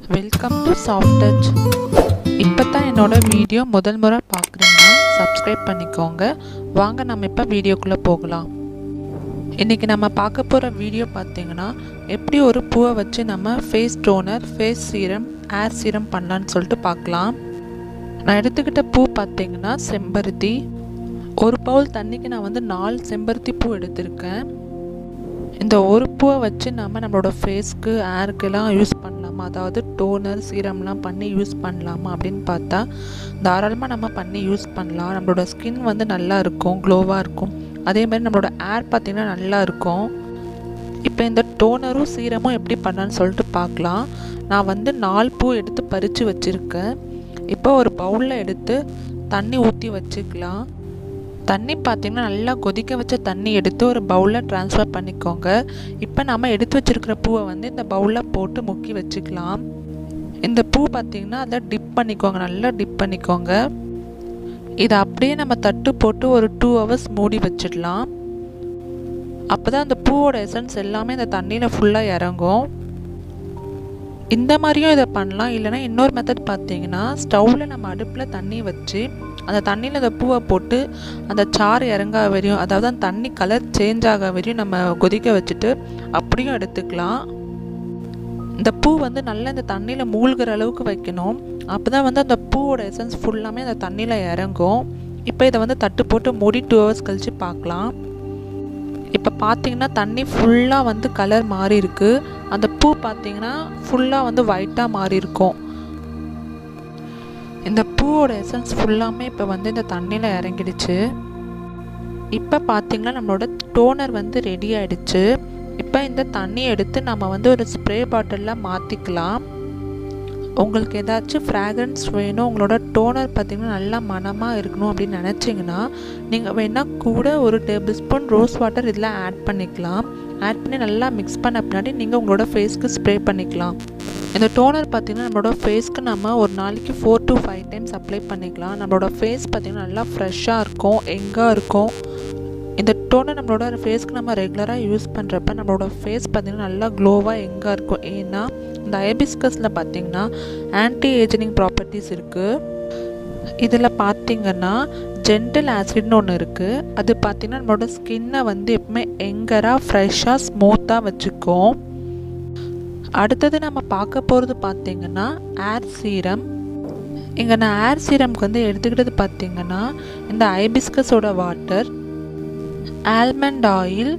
welcome to soft touch இப்போ தான் என்னோட வீடியோ முதல் முறை பார்க்குறீங்கன்னா சப்ஸ்கிரைப் பண்ணிக்கோங்க வாங்க நம்ம இப்போ வீடியோக்குள்ளே போகலாம் இன்றைக்கி நம்ம பார்க்க போகிற வீடியோ பார்த்தீங்கன்னா எப்படி ஒரு பூவை வச்சு நம்ம face toner face serum hair serum பண்ணலான்னு சொல்லிட்டு பார்க்கலாம் நான் எடுத்துக்கிட்ட பூ பார்த்தீங்கன்னா செம்பருத்தி ஒரு பவுல் தண்ணிக்கு நான் வந்து நாலு செம்பருத்தி பூ எடுத்திருக்கேன் இந்த ஒரு பூவை வச்சு நம்ம நம்மளோட ஃபேஸ்க்கு ஏருக்கெல்லாம் யூஸ் பண்ணலாமா அதாவது டோனர் சீரம்லாம் பண்ணி யூஸ் பண்ணலாமா அப்படின்னு பார்த்தா தாராளமாக நம்ம பண்ணி யூஸ் பண்ணலாம் நம்மளோட ஸ்கின் வந்து நல்லா இருக்கும் க்ளோவாக இருக்கும் அதே மாதிரி நம்மளோட ஏர் பார்த்திங்கன்னா நல்லா இருக்கும் இப்போ இந்த டோனரும் சீரமும் எப்படி பண்ணலான்னு சொல்லிட்டு பார்க்கலாம் நான் வந்து நாலு பூ எடுத்து பறித்து வச்சுருக்கேன் இப்போ ஒரு பவுலில் எடுத்து தண்ணி ஊற்றி வச்சுக்கலாம் தண்ணி பார்த்திங்கன்னா நல்லா கொதிக்க வச்ச தண்ணி எடுத்து ஒரு பவுலில் ட்ரான்ஸ்ஃபர் பண்ணிக்கோங்க இப்போ நம்ம எடுத்து வச்சுருக்கிற பூவை வந்து இந்த பவுலில் போட்டு முக்கி வச்சுக்கலாம் இந்த பூ பார்த்திங்கன்னா அதை டிப் பண்ணிக்கோங்க நல்லா டிப் பண்ணிக்கோங்க இதை அப்படியே நம்ம தட்டு போட்டு ஒரு டூ ஹவர்ஸ் மூடி வச்சிடலாம் அப்போ தான் அந்த பூவோட எசன்ஸ் எல்லாமே இந்த தண்ணியில் ஃபுல்லாக இறங்கும் இந்த மாதிரியும் இதை பண்ணலாம் இல்லைனா இன்னொரு மெத்தட் பார்த்தீங்கன்னா ஸ்டவ்வில் நம்ம அடுப்பில் தண்ணி வச்சு அந்த தண்ணியில் அந்த பூவை போட்டு அந்த சாறு இறங்கா வரையும் அதாவது அந்த தண்ணி கலர் சேஞ்ச் ஆக வரையும் நம்ம கொதிக்க வச்சுட்டு அப்படியும் எடுத்துக்கலாம் இந்த பூ வந்து நல்லா இந்த தண்ணியில் மூழ்கிற அளவுக்கு வைக்கணும் அப்போ தான் வந்து அந்த பூவோட எசன்ஸ் ஃபுல்லாமே அந்த தண்ணியில் இறங்கும் இப்போ இதை வந்து தட்டு போட்டு மூடி டூ ஹவர்ஸ் கழித்து பார்க்கலாம் இப்போ பார்த்தீங்கன்னா தண்ணி ஃபுல்லாக வந்து கலர் மாறி இருக்கு அந்த பூ பார்த்தீங்கன்னா ஃபுல்லாக வந்து ஒயிட்டாக மாறி இருக்கும் இந்த பூவோட எசன்ஸ் ஃபுல்லாமே இப்போ வந்து இந்த தண்ணியில் இறங்கிடுச்சு இப்போ பார்த்தீங்கன்னா நம்மளோட டோனர் வந்து ரெடி ஆயிடுச்சு இப்போ இந்த தண்ணியை எடுத்து நம்ம வந்து ஒரு ஸ்ப்ரே பாட்டிலில் மாற்றிக்கலாம் உங்களுக்கு ஏதாச்சும் ஃப்ராக்ரன்ஸ் வேணும் உங்களோட டோனர் பார்த்திங்கன்னா நல்லா மனமாக இருக்கணும் அப்படின்னு நினச்சிங்கன்னா நீங்கள் வேணால் கூட ஒரு டேபிள் ஸ்பூன் ரோஸ் வாட்டர் இதில் ஆட் பண்ணிக்கலாம் ஆட் பண்ணி நல்லா மிக்ஸ் பண்ண பின்னாடி நீங்கள் உங்களோட ஃபேஸ்க்கு ஸ்ப்ரே பண்ணிக்கலாம் இந்த டோனர் பார்த்திங்கன்னா நம்மளோட ஃபேஸ்க்கு நம்ம ஒரு நாளைக்கு four to five times apply பண்ணிக்கலாம் நம்மளோட ஃபேஸ் பார்த்திங்கன்னா நல்லா ஃப்ரெஷ்ஷாக இருக்கும் எங்காக இருக்கும் இந்த டோனர் நம்மளோட ஃபேஸ்க்கு நம்ம ரெகுலராக யூஸ் பண்ணுறப்ப நம்மளோட ஃபேஸ் பார்த்திங்கன்னா நல்லா க்ளோவாக எங்காக இருக்கும் ஏன்னா இந்த ஐபிஸ்கஸில் பார்த்திங்கன்னா ஆன்டி ஏஜனிங் ப்ராப்பர்ட்டிஸ் இருக்குது இதில் பார்த்திங்கன்னா ஜென்டல் ஆசிட்னு ஒன்று இருக்குது அது பார்த்திங்கன்னா நம்மளோட ஸ்கின்னை வந்து எப்பவுமே எங்கராக ஃப்ரெஷ்ஷாக ஸ்மூத்தாக வச்சுக்கும் அடுத்தது நம்ம பார்க்க போகிறது பார்த்திங்கன்னா ஏர் சீரம் இங்கே நான் ஏர் சீரம்க்கு வந்து எடுத்துக்கிட்டது பார்த்திங்கன்னா இந்த ஐபிஸ்கஸோட water almond oil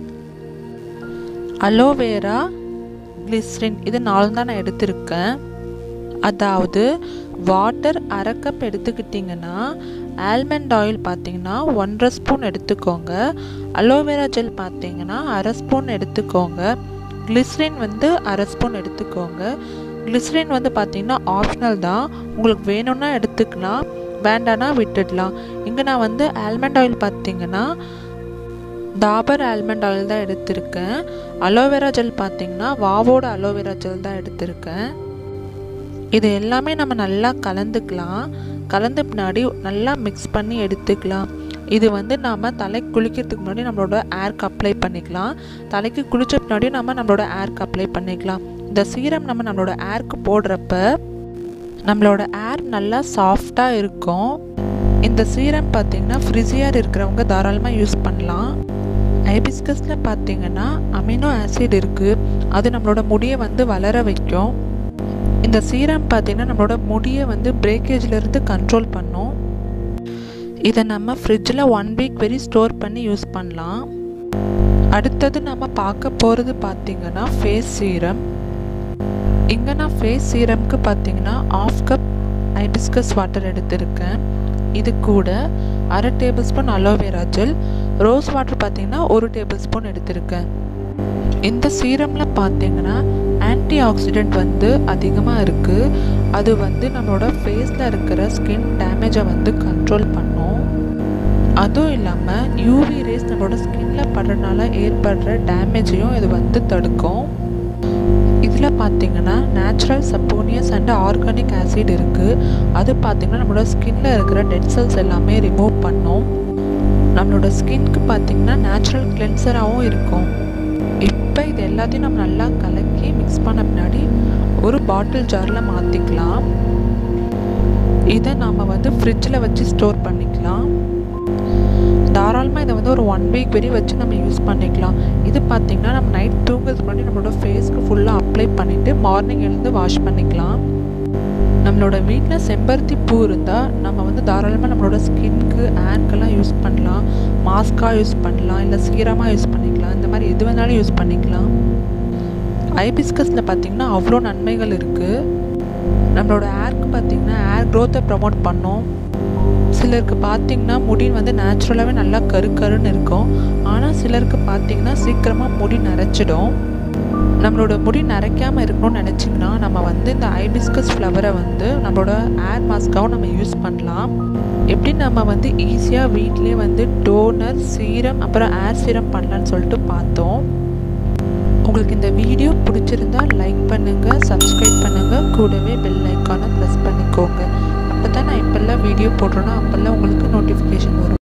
aloe vera glycerin இது நாலு தான் நான் எடுத்திருக்கேன் அதாவது வாட்டர் அரை கப் எடுத்துக்கிட்டிங்கன்னா ஆல்மண்ட் ஆயில் பார்த்தீங்கன்னா ஒன்றரை ஸ்பூன் எடுத்துக்கோங்க அலோவேரா ஜெல் பார்த்தீங்கன்னா அரை ஸ்பூன் எடுத்துக்கோங்க கிளிஸ்ரின் வந்து அரை ஸ்பூன் எடுத்துக்கோங்க கிளிஸ்ரின் வந்து பார்த்தீங்கன்னா ஆப்ஷனல் தான் உங்களுக்கு வேணும்னா எடுத்துக்கலாம் வேண்டானா விட்டுடலாம் இங்கே நான் வந்து ஆல்மண்ட் ஆயில் பார்த்தீங்கன்னா டாபர் ஆல்மண்ட் ஆயில் தான் எடுத்திருக்கேன் அலோவேரா ஜெல் பார்த்தீங்கன்னா வாவோட அலோவேரா ஜெல் தான் எடுத்திருக்கேன் இது எல்லாமே நம்ம நல்லா கலந்துக்கலாம் கலந்த பின்னாடி நல்லா மிக்ஸ் பண்ணி எடுத்துக்கலாம் இது வந்து நாம் தலைக்கு குளிக்கிறதுக்கு முன்னாடி நம்மளோட ஏர்க்கு அப்ளை பண்ணிக்கலாம் தலைக்கு குளித்த பின்னாடி நம்ம நம்மளோட ஏர்க்கு அப்ளை பண்ணிக்கலாம் இந்த சீரம் நம்ம நம்மளோட ஏர்க்கு போடுறப்ப நம்மளோட ஏர் நல்லா சாஃப்டாக இருக்கும் இந்த சீரம் பார்த்திங்கன்னா ஃப்ரிஸியர் இருக்கிறவங்க தாராளமாக யூஸ் பண்ணலாம் ஐபிஸ்கஸில் பார்த்தீங்கன்னா அமினோ ஆசிட் இருக்குது அது நம்மளோட முடியை வந்து வளர வைக்கும் இந்த சீரம் பார்த்திங்கன்னா நம்மளோட முடியை வந்து பிரேக்கேஜ்லேருந்து கண்ட்ரோல் பண்ணும் இதை நம்ம ஃப்ரிட்ஜில் ஒன் வீக் வரை ஸ்டோர் பண்ணி யூஸ் பண்ணலாம் அடுத்தது நம்ம பார்க்க போகிறது பார்த்திங்கன்னா ஃபேஸ் சீரம் இங்கே நான் ஃபேஸ் சீரம்க்கு பார்த்தீங்கன்னா ஆஃப் கப் ஐபிஸ்கஸ் வாட்டர் எடுத்திருக்கேன் இது கூட அரை table spoon aloe vera gel rose water பார்த்தீங்கன்னா ஒரு டேபிள் ஸ்பூன் எடுத்திருக்கேன் இந்த சீரமில் பார்த்தீங்கன்னா ஆன்டி ஆக்சிடெண்ட் வந்து அதிகமாக இருக்குது அது வந்து நம்மளோட ஃபேஸில் இருக்கிற ஸ்கின் டேமேஜை வந்து கண்ட்ரோல் பண்ணும் அதுவும் இல்லாமல் யூவி ரேஸ் நம்மளோட ஸ்கின்ல படுறதுனால ஏற்படுற டேமேஜையும் இது வந்து தடுக்கும் இதில் பார்த்தீங்கன்னா natural saponins and organic acid இருக்குது அது பார்த்திங்கன்னா நம்மளோட ஸ்கின்ல இருக்கிற டெட் செல்ஸ் எல்லாமே ரிமூவ் பண்ணும் நம்மளோட ஸ்கின்க்கு பார்த்திங்கன்னா நேச்சுரல் கிளென்சராகவும் இருக்கும் இப்போ இது எல்லாத்தையும் நம்ம நல்லா கலக்கி மிக்ஸ் பண்ண பின்னாடி ஒரு பாட்டில் ஜாரில் மாற்றிக்கலாம் இதை நாம் வந்து ஃப்ரிட்ஜில் வச்சு ஸ்டோர் பண்ணிக்கலாம் தாராளமாக இதை வந்து ஒரு ஒன் வீக் வரையும் வச்சு நம்ம யூஸ் பண்ணிக்கலாம் இது பார்த்திங்கன்னா நம்ம நைட் தூங்குறதுக்கு முன்னாடி நம்மளோட ஃபேஸ்க்கு ஃபுல்லாக அப்ளை பண்ணிவிட்டு மார்னிங் எழுந்து வாஷ் பண்ணிக்கலாம் நம்மளோட வீட்டில் செம்பருத்தி பூ இருந்தால் நம்ம வந்து தாராளமாக நம்மளோட ஸ்கின்க்கு ஹேர்க்கெல்லாம் யூஸ் பண்ணலாம் மாஸ்காக யூஸ் பண்ணலாம் இல்லை சீரமாக யூஸ் பண்ணிக்கலாம் இந்த மாதிரி எது வேணாலும் யூஸ் பண்ணிக்கலாம் ஐபிஸ்கஸில் பார்த்திங்கன்னா அவ்வளோ நன்மைகள் இருக்குது நம்மளோட ஹேர்க்கு பார்த்திங்கன்னா ஹேர் க்ரோத்தை ப்ரமோட் பண்ணும் சிலருக்கு பார்த்திங்கன்னா முடி வந்து நேச்சுரலாகவே நல்லா கரு கருன்னு இருக்கும் ஆனால் சிலருக்கு பார்த்திங்கன்னா சீக்கிரமாக முடி நரைச்சிடும் நம்மளோட முடி நரைக்காமல் இருக்கணும்னு நினச்சிங்கன்னா நம்ம வந்து இந்த ஐபிஸ்கஸ் ஃப்ளவரை வந்து நம்மளோட ஹேர் மாஸ்க்காகவும் நம்ம யூஸ் பண்ணலாம் எப்படி நம்ம வந்து ஈஸியாக வீட்லேயே வந்து டோனர் சீரம் அப்புறம் ஹேர் சீரம் பண்ணலான்னு சொல்லிட்டு பார்த்தோம் உங்களுக்கு இந்த வீடியோ பிடிச்சிருந்தா லைக் பண்ணுங்கள் சப்ஸ்கிரைப் பண்ணுங்கள் கூடவே பெல் ஐக்கானை ப்ரெஸ் பண்ணிக்கோங்க அப்போ தான் நான் இப்போல்லாம் வீடியோ போடுறேன்னா அப்போல்லாம் உங்களுக்கு நோட்டிஃபிகேஷன் வரும்